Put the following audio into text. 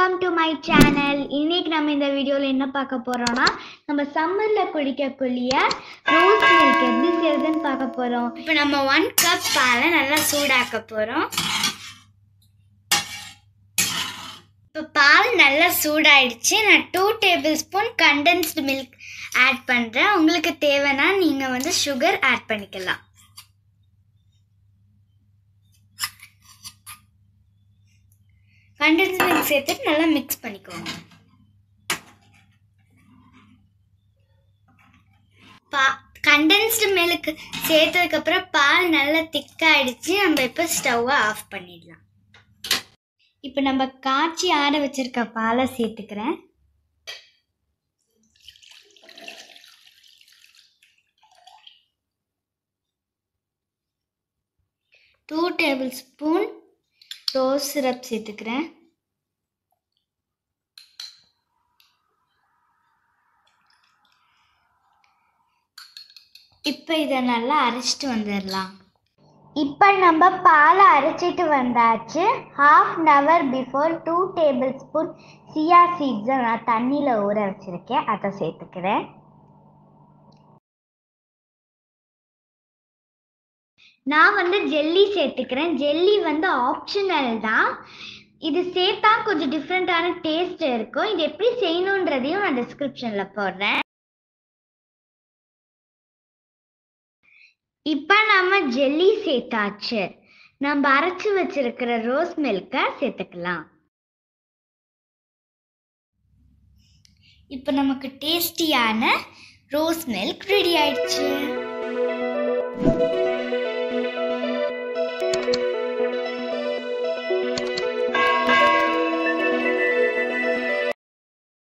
welcome to my channel இன்னைக்கு நம்ம இந்த வீடியோவில் என்ன பார்க்க போறோம்னா நம்ம சம்மரில் குடிக்கக்கூடிய ரோஸ் மில்க் எப்படி செய்யறதுன்னு பார்க்க போறோம் இப்போ நம்ம ஒன் கப் பாலை நல்லா சூடாக்க போகிறோம் இப்போ பால் நல்லா சூடாயிடுச்சு நான் two tablespoon condensed milk add பண்ணுறேன் உங்களுக்கு தேவைன்னா நீங்கள் வந்து சுகர் ஆட் பண்ணிக்கலாம் கண்டென்ஸ்டு மில்க் சேர்த்துட்டு நல்லா மிக்ஸ் பண்ணிக்கோங்க பா கண்டென்ஸ்டு மில்க் சேர்த்ததுக்கப்புறம் பால் நல்லா திக்காயிடுச்சு நம்ம இப்போ ஸ்டவ்வை ஆஃப் பண்ணிடலாம் இப்போ நம்ம காய்ச்சி ஆற வச்சிருக்க பாலை சேர்த்துக்கிறேன் two tablespoon rose syrup சேர்த்துக்கிறேன் இப்போ இதை நல்லா அரைச்சிட்டு வந்துடலாம் இப்போ நம்ம பாலை அரைச்சிட்டு வந்தாச்சு half an hour before two tablespoon chia சீட்ஸை நான் தண்ணியில் ஊற வச்சுருக்கேன் அதை சேர்த்துக்கிறேன் நான் வந்து ஜெல்லி சேர்த்துக்கிறேன் ஜெல்லி வந்து ஆப்ஷனல் தான் இது சேர்த்தா கொஞ்சம் டிஃப்ரெண்ட்டான டேஸ்ட் இருக்கும் இது எப்படி செய்யணுன்றதையும் நான் டிஸ்கிரிப்ஷனில் போடுறேன் இப்போ நம்ம ஜெல்லி சேர்த்தாச்சு நம்ம அரைச்சு வச்சிருக்கிற ரோஸ் மில்கை சேர்த்துக்கலாம் இப்போ நமக்கு டேஸ்டியான ரோஸ் மில்க் ரெடி ஆயிடுச்சு